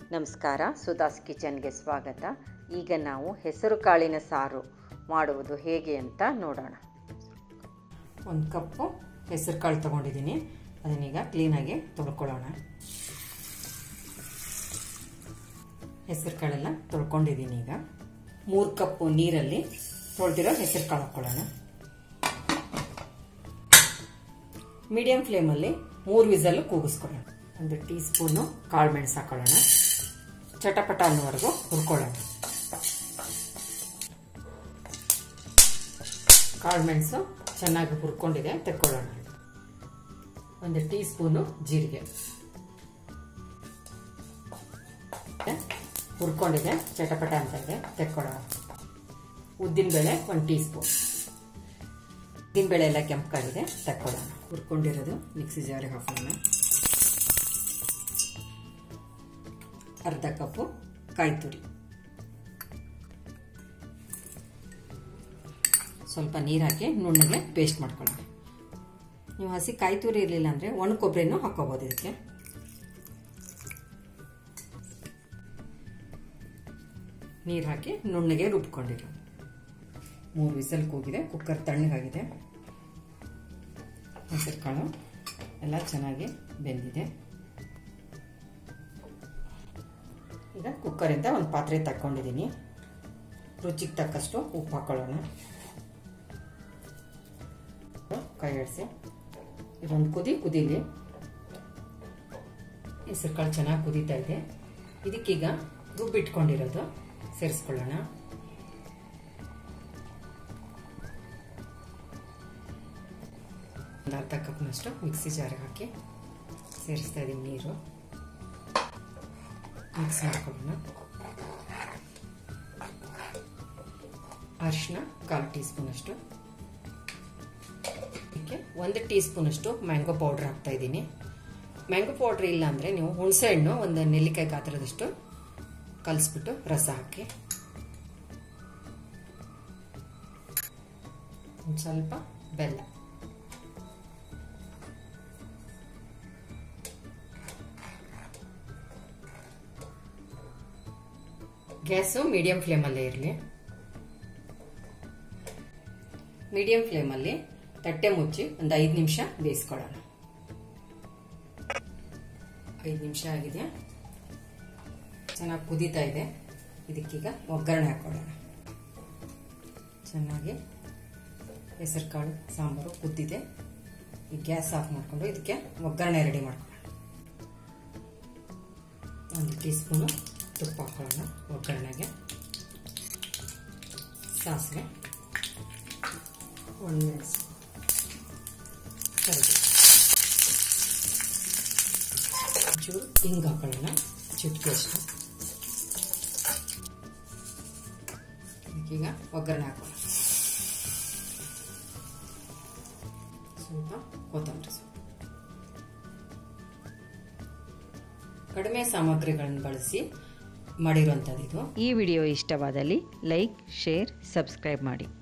ನಮಸ್ಕಾರ ಸುಧಾಸ್ ಕಿಚನ್ಗೆ ಸ್ವಾಗತ ಈಗ ನಾವು ಹೆಸರು ಕಾಳಿನ ಸಾರು ಮಾಡುವುದು ಹೇಗೆ ಅಂತ ನೋಡೋಣ ಒಂದು ಕಪ್ಪು ಹೆಸರು ಕಾಳು ತೊಗೊಂಡಿದ್ದೀನಿ ಅದನ್ನೀಗ ಕ್ಲೀನಾಗಿ ತೊಳ್ಕೊಳ್ಳೋಣ ಹೆಸರು ಕಾಳೆಲ್ಲ ತೊಳ್ಕೊಂಡಿದ್ದೀನಿ ಈಗ ಮೂರು ಕಪ್ಪು ನೀರಲ್ಲಿ ತೊಳೆದಿರೋ ಹೆಸರು ಕಾಳು ಹಾಕ್ಕೊಳ್ಳೋಣ ಮೀಡಿಯಂ ಫ್ಲೇಮಲ್ಲಿ ಮೂರು ವಿಸಲ್ಲು ಕೂಗಿಸ್ಕೊಳ್ಳೋಣ ಒಂದು ಟೀ ಸ್ಪೂನು ಕಾಳು ಮೆಣಸು ಹಾಕೊಳ್ಳೋಣ ಚಟಪಟ ಅನ್ನೋವರೆಗೂ ಹುರ್ಕೊಳ್ಳೋಣ ಕಾಳು ಮೆಣಸು ಚೆನ್ನಾಗಿ ಹುರ್ಕೊಂಡಿದೆ ತೆಕ್ಕೊಳ್ಳೋಣ ಒಂದು ಟೀ ಸ್ಪೂನು ಜೀರಿಗೆ ಹುರ್ಕೊಂಡಿದೆ ಚಟಪಟ ಅಂತ ಇದೆ ತೆಕ್ಕೊಳ್ಳೋಣ ಉದ್ದಿನಬೇಳೆ ಒಂದು ಟೀ ಸ್ಪೂನ್ ಉದ್ದಿನಬೇಳೆ ಎಲ್ಲ ಕೆಂಪಗಾಗಿದೆ ತೆಕ್ಕೊಳ್ಳೋಣ ಹುರ್ಕೊಂಡಿರೋದು ಮಿಕ್ಸಿ ಜಾರಿಗೆ ಹಾಕೋಣ ಅರ್ಧ ಕಪ್ಪು ಕಾಯಿ ತುರಿ ಸ್ವಲ್ಪ ನೀರು ಹಾಕಿ ನುಣ್ಣಗೆ ಪೇಸ್ಟ್ ಮಾಡ್ಕೊಳ್ಳೋಣ ನೀವು ಹಸಿ ಕಾಯಿ ತುರಿ ಇರಲಿಲ್ಲ ಅಂದರೆ ಒಣ ಕೊಬ್ಬರಿನೂ ಹಾಕೋಬೋದು ಇದಕ್ಕೆ ನೀರು ಹಾಕಿ ನುಣ್ಣಗೆ ರುಬ್ಕೊಂಡಿರೋ ಮೂರು ವಿಸಲ್ ಕೂಗಿದೆ ಕುಕ್ಕರ್ ತಣ್ಣಗಾಗಿದೆ ಹೆಸರು ಕಾಳು ಎಲ್ಲ ಚೆನ್ನಾಗಿ ಬೆಂದಿದೆ ಈಗ ಕುಕ್ಕರಿಂದ ಒಂದು ಪಾತ್ರೆ ತಕ್ಕೊಂಡಿದ್ದೀನಿ ರುಚಿಗೆ ತಕ್ಕಷ್ಟು ಉಪ್ಪು ಹಾಕೊಳ್ಳೋಣ ಕೈ ಆಡಿಸಿ ಇದೊಂದು ಕುದಿ ಕುದೀಲಿ ಹೆಸರು ಕಾಳು ಚೆನ್ನಾಗಿ ಕುದೀತಾ ಇದೆ ಇದಕ್ಕೀಗ ರುಬ್ಬಿಟ್ಕೊಂಡಿರೋದು ಸೇರಿಸ್ಕೊಳ್ಳೋಣ ಒಂದು ಅರ್ಧ ಕಪ್ನಷ್ಟು ಮಿಕ್ಸಿ ಜಾರಿಗೆ ಹಾಕಿ ಸೇರಿಸ್ತಾ ಇದ್ದೀನಿ ನೀರು ಮಿಕ್ಸ್ ಮಾಡ್ಕೊಳ್ಳೋಣ ಅರಿಶಿನ ಕಾಲು ಟೀ ಸ್ಪೂನಷ್ಟು ಇದಕ್ಕೆ ಒಂದು ಟೀ ಸ್ಪೂನಷ್ಟು ಮ್ಯಾಂಗೋ ಪೌಡ್ರ್ ಹಾಕ್ತಾ ಇದ್ದೀನಿ ಮ್ಯಾಂಗೋ ಪೌಡ್ರ್ ಇಲ್ಲ ಅಂದರೆ ನೀವು ಹುಣಸೆ ಹಣ್ಣು ಒಂದು ನೆಲ್ಲಿಕಾಯಿ ಗಾತ್ರದಷ್ಟು ಕಲಿಸ್ಬಿಟ್ಟು ರಸ ಹಾಕಿ ಒಂದು ಸ್ವಲ್ಪ ಬೆಲ್ಲ ಗ್ಯಾಸು ಮೀಡಿಯಂ ಫ್ಲೇಮಲ್ಲೇ ಇರಲಿ ಮೀಡಿಯಂ ಫ್ಲೇಮಲ್ಲಿ ತಟ್ಟೆ ಮುಚ್ಚಿ ಒಂದು ಐದು ನಿಮಿಷ ಬೇಯಿಸ್ಕೊಳ್ಳೋಣ ಐದು ನಿಮಿಷ ಆಗಿದೆ ಚೆನ್ನಾಗಿ ಕುದೀತಾ ಇದೆ ಇದಕ್ಕೀಗ ಒಗ್ಗರಣೆ ಹಾಕೊಳ್ಳೋಣ ಚೆನ್ನಾಗಿ ಹೆಸರು ಕಾಳು ಸಾಂಬಾರು ಕುದ್ದಿದೆ ಈ ಗ್ಯಾಸ್ ಆಫ್ ಮಾಡಿಕೊಂಡು ಇದಕ್ಕೆ ಒಗ್ಗರಣೆ ರೆಡಿ ಮಾಡ್ಕೊಳ್ಳೋಣ ಒಂದು ಟೀ ಸ್ಪೂನು ತುಪ್ಪ ಹಾಕೊಳ್ಳೋಣ ಒಗ್ಗರಣೆಗೆ ಸಾಸಿವೆ ಒಂದು ಮೆಣಸು ಕರಿಬೇವು ಚೂರು ಹಿಂಗೆ ಹಾಕೊಳ್ಳೋಣ ಚುಟ್ಕಿ ಅಷ್ಟು ಈಗ ಒಗ್ಗರಣೆ ಹಾಕೋಣ ಸ್ವಲ್ಪ ಕೊತ್ತಂಬರಿ ಸೊಪ್ಪು ಕಡಿಮೆ ಸಾಮಗ್ರಿಗಳನ್ನು ಬಳಸಿ ಮಾಡಿರುವಂಥದ್ದು ಇದು ಈ ವಿಡಿಯೋ ಇಷ್ಟವಾದಲ್ಲಿ ಲೈಕ್ ಶೇರ್ ಸಬ್ಸ್ಕ್ರೈಬ್ ಮಾಡಿ